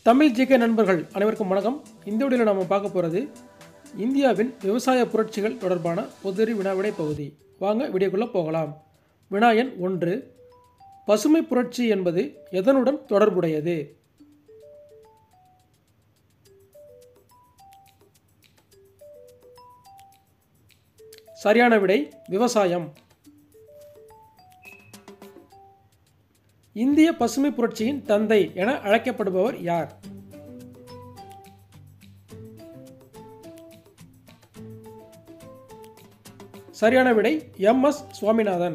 Tamil GK நண்பர்கள் அனைவருக்கும் வணக்கம் இந்த வீடியோவில் நம்ம பார்க்க போகிறது இந்தியாவின் விவசாய புரட்சிகள் தொடர்பான பொதுரி வினாவிடை பகுதி வாங்க வீடியோக்குள்ளே போகலாம் வினா எண் ஒன்று பசுமை புரட்சி என்பது எதனுடன் தொடர்புடையது சரியான விடை விவசாயம் இந்திய பசுமை புரட்சியின் தந்தை என அழைக்கப்படுபவர் யார் சரியான விடை எம் எஸ் சுவாமிநாதன்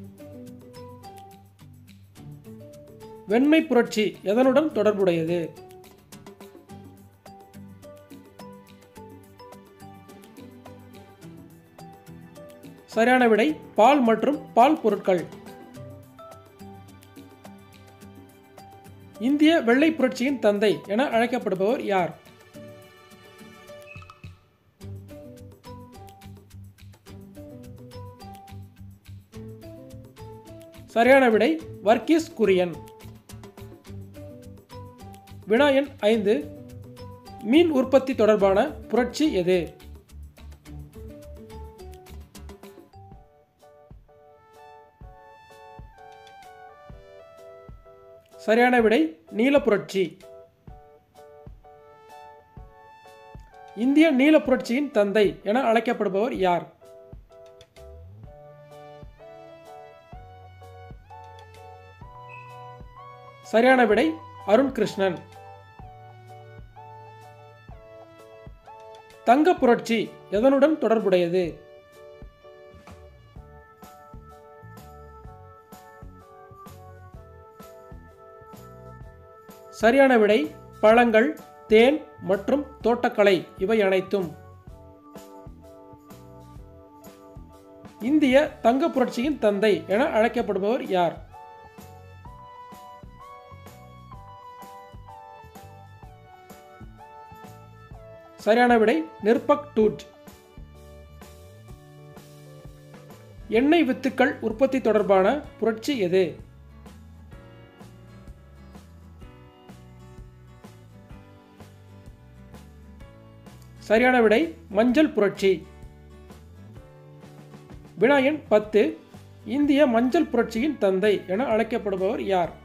வெண்மை புரட்சி எதனுடன் தொடர்புடையது சரியான விடை பால் மற்றும் பால் பொருட்கள் இந்திய வெள்ளை புரட்சியின் தந்தை என அழைக்கப்படுபவர் யார் சரியான விடை வர்கீஸ் குரியன் வினா எண் ஐந்து மீன் உற்பத்தி தொடர்பான புரட்சி எது சரியான விடை நீல புரட்சி இந்திய நீல புரட்சியின் தந்தை என அழைக்கப்படுபவர் யார் சரியான விடை அருண் கிருஷ்ணன் தங்க புரட்சி எதனுடன் தொடர்புடையது சரியான விடை பழங்கள் தேன் மற்றும் தோட்டக்கலை இவை அனைத்தும் இந்திய தங்க புரட்சியின் தந்தை என அழைக்கப்படுபவர் யார் சரியான விடை நிர்பக் டூட் எண்ணெய் வித்துக்கள் உற்பத்தி தொடர்பான புரட்சி எது சரியான விடை மஞ்சள் புரட்சி வினா எண் பத்து இந்திய மஞ்சள் புரட்சியின் தந்தை என அழைக்கப்படுபவர் யார்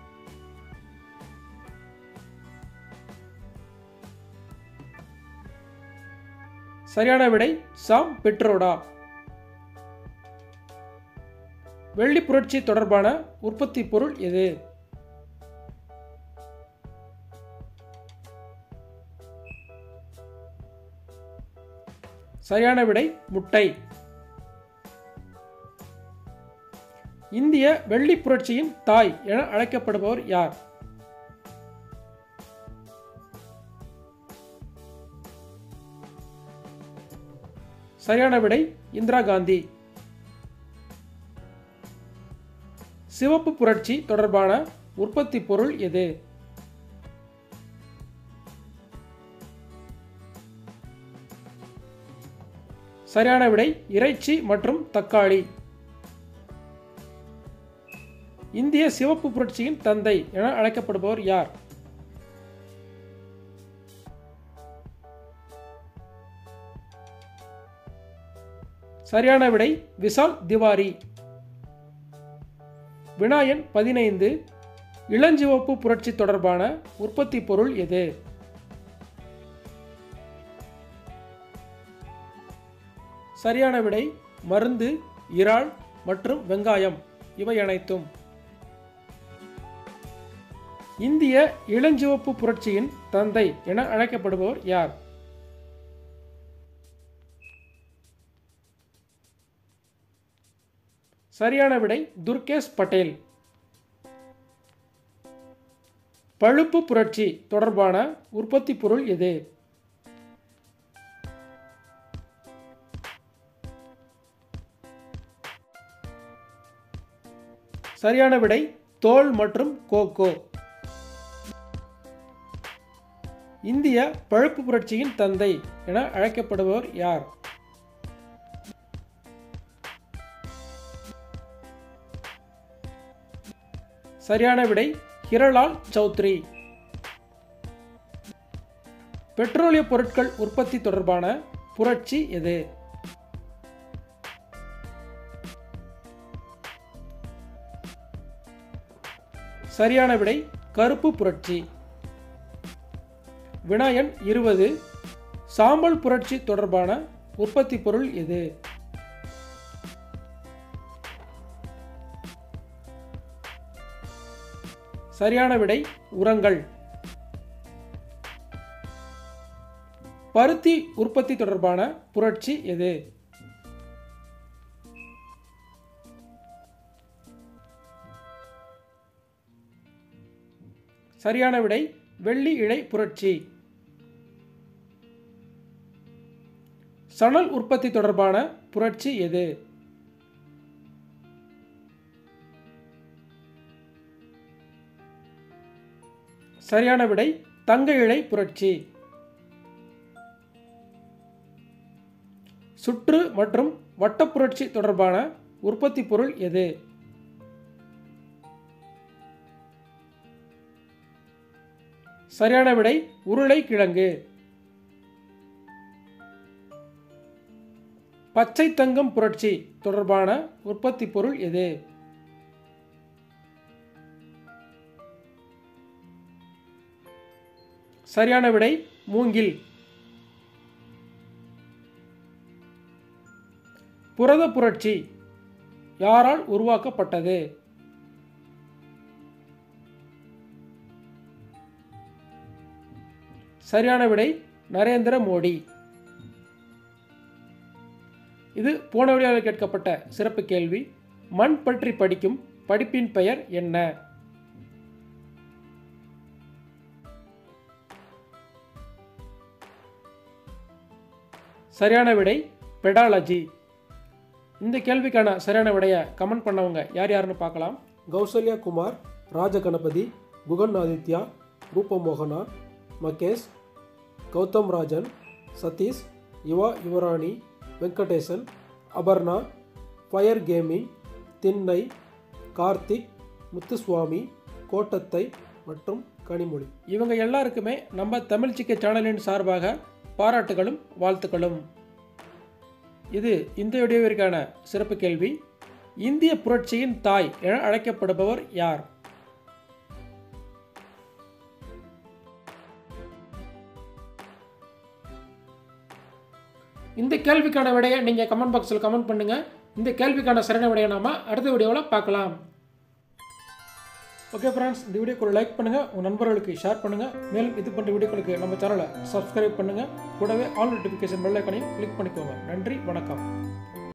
சரியான விடை சாம் பெட்ரோடா வெள்ளி புரட்சி தொடர்பான உற்பத்தி பொருள் எது சரியான விடை முட்டை இந்திய வெள்ளி புரட்சியின் தாய் என அழைக்கப்படுபவர் யார் சரியான விடை இந்திரா காந்தி சிவப்பு புரட்சி தொடர்பான உற்பத்தி பொருள் எது சரியான விடை இறைச்சி மற்றும் தக்காளி இந்திய சிவப்பு புரட்சியின் தந்தை என அழைக்கப்படுபவர் யார் சரியான விடை விசால் திவாரி வினா எண் பதினைந்து இளஞ்சிவப்பு புரட்சி தொடர்பான உற்பத்தி பொருள் எது சரியான விடை மருந்து இறால் மற்றும் வெங்காயம் இவை அனைத்தும் இந்திய இளஞ்சிவப்பு புரட்சியின் தந்தை என அழைக்கப்படுபவர் யார் சரியான விடை துர்கேஷ் பட்டேல் பழுப்பு புரட்சி தொடர்பான உற்பத்தி பொருள் எது சரியான விடை தோல் மற்றும் கோகோ இந்திய பழுப்பு புரட்சியின் தந்தை என அழைக்கப்படுபவர் யார் சரியான விடை ஹிரலால் சௌத்ரி பெட்ரோலிய பொருட்கள் உற்பத்தி தொடர்பான புரட்சி எது சரியான விடை கருப்பு புரட்சி வினாயன் இருபது சாம்பல் புரட்சி தொடர்பான உற்பத்தி பொருள் எது சரியான விடை உரங்கள் பருத்தி உற்பத்தி தொடர்பான புரட்சி எது சரியான விடை வெள்ளி இழை புரட்சி சணல் உற்பத்தி தொடர்பான புரட்சி எது சரியான விடை தங்க இழை புரட்சி சுற்று மற்றும் வட்ட புரட்சி தொடர்பான உற்பத்தி பொருள் எது சரியான விடை உருளை கிழங்கு பச்சை தங்கம் புரட்சி தொடர்பான உற்பத்தி பொருள் எது சரியான விடை மூங்கில் புரத புரட்சி யாரால் உருவாக்கப்பட்டது சரியான விடை நரேந்திர மோடி இது போன வீடியோவில் கேட்கப்பட்ட சிறப்பு கேள்வி மண் பற்றி படிக்கும் படிப்பின் பெயர் என்ன சரியான விடை பெடாலஜி இந்த கேள்விக்கான சரியான விடையை கமெண்ட் பண்ணவங்க யார் யாருன்னு பார்க்கலாம் கௌசல்யா குமார் ராஜ கணபதி குகன் ஆதித்யா ரூப மோகனா மகேஷ் கௌதம் ராஜன் சதீஷ் யுவா யுவராணி வெங்கடேசன் அபர்ணா ஃபயர் கேமிங் திண்ணை கார்த்திக் முத்துசுவாமி கோட்டத்தை மற்றும் கனிமொழி இவங்க எல்லாருக்குமே நம்ம தமிழ் சிக்க சேனலின் சார்பாக பாராட்டுகளும் வாழ்த்துக்களும் இது இந்த வீடியோவிற்கான சிறப்பு கேள்வி இந்திய புரட்சியின் தாய் என அழைக்கப்படுபவர் யார் இந்த கேள்விக்கான விடையை நீங்கள் கமெண்ட் பாக்ஸில் கமெண்ட் பண்ணுங்கள் இந்த கேள்விக்கான சரியான விடையை நாம அடுத்த வீடியோவில் பார்க்கலாம் ஓகே ஃப்ரெண்ட்ஸ் இந்த வீடியோக்கு லைக் பண்ணுங்கள் உங்கள் நண்பர்களுக்கு ஷேர் பண்ணுங்கள் மேலும் இது போன்ற வீடியோக்களுக்கு நம்ம சேனலை சப்ஸ்கிரைப் பண்ணுங்கள் கூடவே ஆல் நோட்டிஃபிகேஷன் பெல் ஐக்கனையும் கிளிக் பண்ணிக்கோங்க நன்றி வணக்கம்